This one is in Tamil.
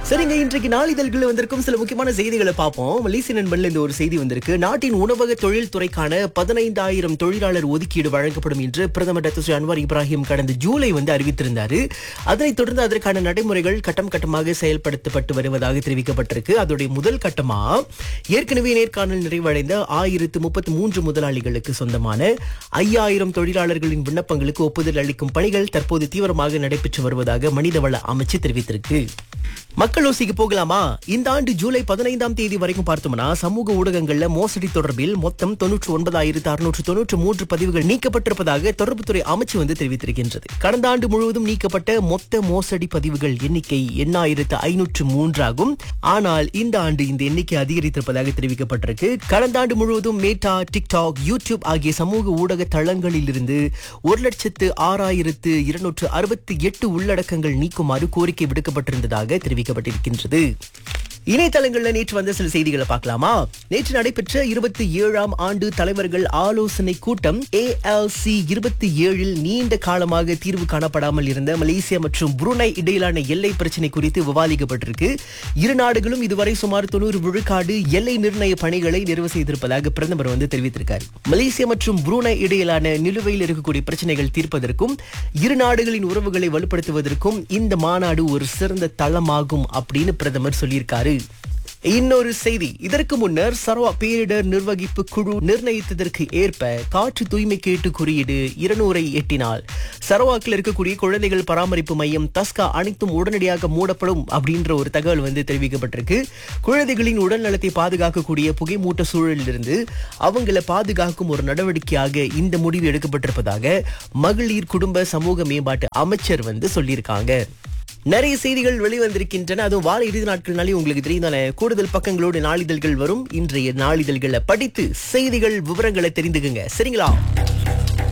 சரிங்க இன்றைக்கு நாளிதழ்கள் வந்திருக்கும் சில முக்கியமான செய்திகளை பார்ப்போம் மலேசிய நண்பன்ல இந்த ஒரு செய்தி வந்திருக்கு நாட்டின் உணவக தொழில் துறைக்கான பதினைந்தாயிரம் தொழிலாளர் ஒதுக்கீடு வழங்கப்படும் என்று பிரதமர் டாக்டர் ஸ்ரீ அன்வார் இப்ராஹிம் கடந்த ஜூலை வந்து அறிவித்திருந்தாரு அதனைத் தொடர்ந்து அதற்கான நடைமுறைகள் கட்டம் கட்டமாக செயல்படுத்தப்பட்டு வருவதாக தெரிவிக்கப்பட்டிருக்கு அதோடைய முதல் கட்டமா ஏற்கனவே நேர்காணல் நிறைவடைந்த ஆயிரத்து முப்பத்தி மூன்று முதலாளிகளுக்கு சொந்தமான ஐயாயிரம் தொழிலாளர்களின் விண்ணப்பங்களுக்கு ஒப்புதல் அளிக்கும் பணிகள் தற்போது தீவிரமாக நடைபெற்று வருவதாக மனிதவள அமைச்சு தெரிவித்திருக்கு மக்கள் ஓசிக்கு போகலாமா இந்த ஆண்டு ஜூலை பதினைந்தாம் தேதி வரைக்கும் பார்த்தோம்னா சமூக ஊடகங்கள்ல மோசடி தொடர்பில் மொத்தம் தொன்னூற்று ஒன்பதாயிரத்து அறுநூற்று தொன்னூற்று மூன்று பதிவுகள் நீக்கப்பட்டிருப்பதாக தொடர்புத்துறை அமைச்சு வந்து தெரிவித்திருக்கின்றது கடந்த ஆண்டு முழுவதும் நீக்கப்பட்ட மொத்த மோசடி பதிவுகள் எண்ணிக்கை எண்ணாயிரத்து ஐநூற்று மூன்றாகும் ஆனால் இந்த ஆண்டு இந்த எண்ணிக்கை அதிகரித்திருப்பதாக தெரிவிக்கப்பட்டிருக்கு கடந்த ஆண்டு முழுவதும் மேட்டா டிக்டாக் யூடியூப் ஆகிய சமூக ஊடக தளங்களில் இருந்து ஒரு லட்சத்து ஆறாயிரத்து இருநூற்று அறுபத்தி எட்டு உள்ளடக்கங்கள் நீக்குமாறு கோரிக்கை விடுக்கப்பட்டிருந்ததாக தெரிவிக்கப்பட்டிருக்கின்றது இணையதளங்கள்ல நேற்று வந்த சில செய்திகளை பார்க்கலாமா நேற்று நடைபெற்ற இருபத்தி ஏழாம் ஆண்டு தலைவர்கள் ஆலோசனை கூட்டம் ஏஎல்சி இருபத்தி ஏழில் நீண்ட காலமாக தீர்வு காணப்படாமல் இருந்த மலேசியா மற்றும் புருனை இடையிலான எல்லை பிரச்சினை குறித்து விவாதிக்கப்பட்டிருக்கு இரு நாடுகளும் இதுவரை சுமார் தொண்ணூறு விழுக்காடு எல்லை நிர்ணய பணிகளை நிறைவு செய்திருப்பதாக பிரதமர் வந்து தெரிவித்திருக்கார் மலேசியா மற்றும் புருனை இடையிலான நிலுவையில் இருக்கக்கூடிய பிரச்சனைகள் தீர்ப்பதற்கும் இரு நாடுகளின் உறவுகளை வலுப்படுத்துவதற்கும் இந்த மாநாடு ஒரு சிறந்த தளமாகும் அப்படின்னு பிரதமர் சொல்லியிருக்காரு இன்னொரு செய்தி இதற்கு முன்னர் சர்வா பேரிடர் நிர்வகிப்பு குழு நிர்ணயித்ததற்கு ஏற்ப காற்று தூய்மை கேட்டு குறியீடு இருநூறை எட்டினால் சரவாக்கில் இருக்கக்கூடிய குழந்தைகள் பராமரிப்பு மையம் தஸ்கா அனைத்தும் உடனடியாக மூடப்படும் அப்படின்ற ஒரு தகவல் வந்து தெரிவிக்கப்பட்டிருக்கு குழந்தைகளின் உடல் நலத்தை பாதுகாக்கக்கூடிய புகைமூட்ட சூழலிலிருந்து அவங்கள பாதுகாக்கும் ஒரு நடவடிக்கையாக இந்த முடிவு எடுக்கப்பட்டிருப்பதாக மகளிர் குடும்ப சமூக மேம்பாட்டு அமைச்சர் வந்து சொல்லியிருக்காங்க நிறைய செய்திகள் வெளிவந்திருக்கின்றன அதுவும் வார இறுதி நாட்கள்னாலே உங்களுக்கு தெரியுதானே கூடுதல் பக்கங்களோடு நாளிதழ்கள் வரும் இன்றைய நாளிதழ்களை படித்து செய்திகள் விவரங்களை தெரிந்துக்குங்க சரிங்களா